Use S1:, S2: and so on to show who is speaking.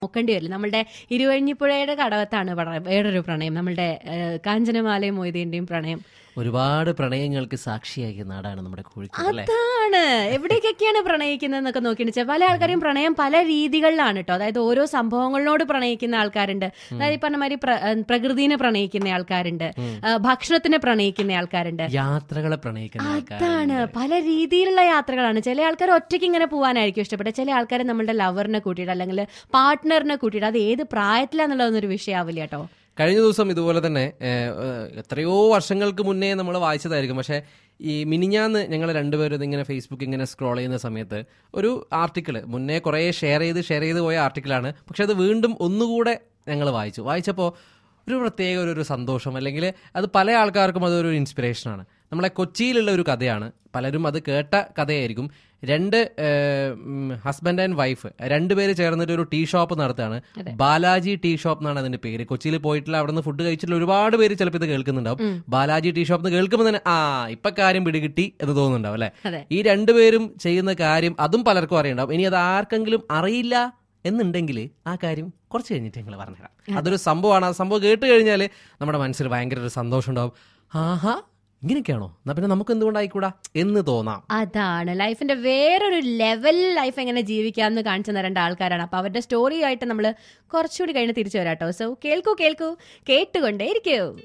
S1: നോക്കേണ്ടി വരില്ല നമ്മളുടെ ഇരുവഴിഞ്ഞിപ്പുഴയുടെ കടവത്താണ് പ്രണ- വേറൊരു പ്രണയം നമ്മളുടെ ഏഹ്, കാഞ്ചനമാലയും മൊയ്തീന്റെയും പ്രണയം
S2: ഒരുപാട് പ്രണയങ്ങൾക്ക് സാക്ഷിയാക്കിയ നാടാണ് നമ്മുടെ കോഴിക്കോട് അല്ലേ
S1: അതാണ് എവിടേക്കൊക്കെയാണ് പ്രണയിക്കുന്നതെന്നൊക്കെ നോക്കിയിട്ട് പല ആൾക്കാരും പ്രണയം പല രീതികളിലാണ് കേട്ടോ അതായത് ഓരോ സംഭവങ്ങളോട് പ്രണയിക്കുന്ന ആൾക്കാരുണ്ട് അതായത് ഈ പറഞ്ഞ മാതിരി പ്ര- ഏഹ്, പ്രകൃതിനെ പ്രണയിക്കുന്ന ആൾക്കാരുണ്ട് ഏഹ്, ഭക്ഷണത്തിനെ പ്രണയിക്കുന്ന ആൾക്കാരുണ്ട്
S2: യാത്രകളെ പ്രണയിക്കുന്ന
S1: അതാണ്
S2: ആൾക്കാരുണ്ട്.
S1: പല രീതിയിലുള്ള യാത്രകളാണ് ചില ആൾക്കാർ ഒറ്റയ്ക്ക് ഇങ്ങനെ പോകാനായിരിക്കും ഇഷ്ടപ്പെട്ടത് ചില ആൾക്കാർ നമ്മളുടെ ലവറിനെ കൂട്ടിയിട്ട് അല്ലെങ്കിൽ പാർട്ട്ണറിനെ കൂട്ടിയിട്ട് അത് ഏത് പ്രായത്തിലാന്നുള്ളതൊന്നും ഒരു വിഷയമാവില്ല കേട്ടോ
S3: കഴിഞ്ഞ ദിവസം ഇതുപോലെ തന്നെ ഏഹ്, ഏഹ്, എത്രയോ വർഷങ്ങൾക്ക് മുന്നേ നമ്മൾ വായിച്ചതായിരിക്കും പക്ഷേ ഈ മിനിഞ്ഞാന്ന് ഞങ്ങൾ രണ്ടുപേരും ഇതിങ്ങനെ ഫേസ്ബുക്ക് ഇങ്ങനെ സ്ക്രോൾ ചെയ്യുന്ന സമയത്ത് ഒരു ആർട്ടിക്കിൾ മുന്നേ കുറേ ഷെയർ ചെയ്ത് ഷെയർ ചെയ്ത് പോയ ആർട്ടിക്കിളാണ് പക്ഷെ അത് വീണ്ടും ഒന്നുകൂടെ ഞങ്ങൾ വായിച്ചു വായിച്ചപ്പോൾ ഒരു പ്രത്യേക ഒരു ഒരു സന്തോഷം അല്ലെങ്കിൽ അത് പല ആൾക്കാർക്കും അതൊരു ഇൻസ്പിറേഷനാണ് നമ്മളെ കൊച്ചിയിലുള്ള ഒരു കഥയാണ് പലരും അത് കേട്ട കഥയായിരിക്കും രണ്ട് ഹസ്ബൻഡ് ആൻഡ് വൈഫ് രണ്ടുപേര് ചേർന്നിട്ട് ഒരു ടീ ഷോപ്പ് നടത്തുകയാണ് ബാലാജി ടീ ഷോപ്പ് എന്നാണ് അതിന്റെ പേര് കൊച്ചിയിൽ പോയിട്ടുള്ള അവിടെ നിന്ന് ഫുഡ് കഴിച്ചിട്ടുള്ള ഒരുപാട് പേര് ചിലപ്പോൾ ഇത് കേൾക്കുന്നുണ്ടാവും ബാലാജി ടീ ഷോപ്പ് എന്ന് കേൾക്കുമ്പോൾ തന്നെ ആ ഇപ്പൊ കാര്യം പിടികിട്ടി എന്ന് തോന്നുന്നുണ്ടാവും അല്ലെ
S1: അതെ.
S3: ഈ രണ്ടുപേരും ചെയ്യുന്ന കാര്യം അതും പലർക്കും അറിയണ്ടാവും ഇനി അത് ആർക്കെങ്കിലും അറിയില്ല എന്നുണ്ടെങ്കിൽ ആ കാര്യം കുറച്ച് കഴിഞ്ഞിട്ട് ഞങ്ങൾ പറഞ്ഞുതരാം അതൊരു സംഭവമാണ് ആ സംഭവം കേട്ട് കഴിഞ്ഞാൽ നമ്മുടെ മനസ്സിൽ ഭയങ്കര ഒരു സന്തോഷം ഉണ്ടാവും ആഹാ ഇങ്ങനെയൊക്കെയാണോ എന്നാ പിന്നെ നമുക്ക് എന്തുകൊണ്ടായിക്കൂടാ എന്ന് തോന്നാം
S1: അതാണ് ലൈഫിന്റെ വേറൊരു ലെവൽ ലൈഫ് എങ്ങനെ ജീവിക്കാമെന്ന് കാണിച്ചു തരേണ്ട ആൾക്കാരാണ് അപ്പൊ അവരുടെ സ്റ്റോറി ആയിട്ട് നമ്മൾ കുറച്ചുകൂടി കഴിഞ്ഞ് തിരിച്ചു വരാം കേട്ടോ സോ കേൾക്കൂ കേൾക്കൂ കേട്ടുകൊണ്ടേ ഇരിക്കൂ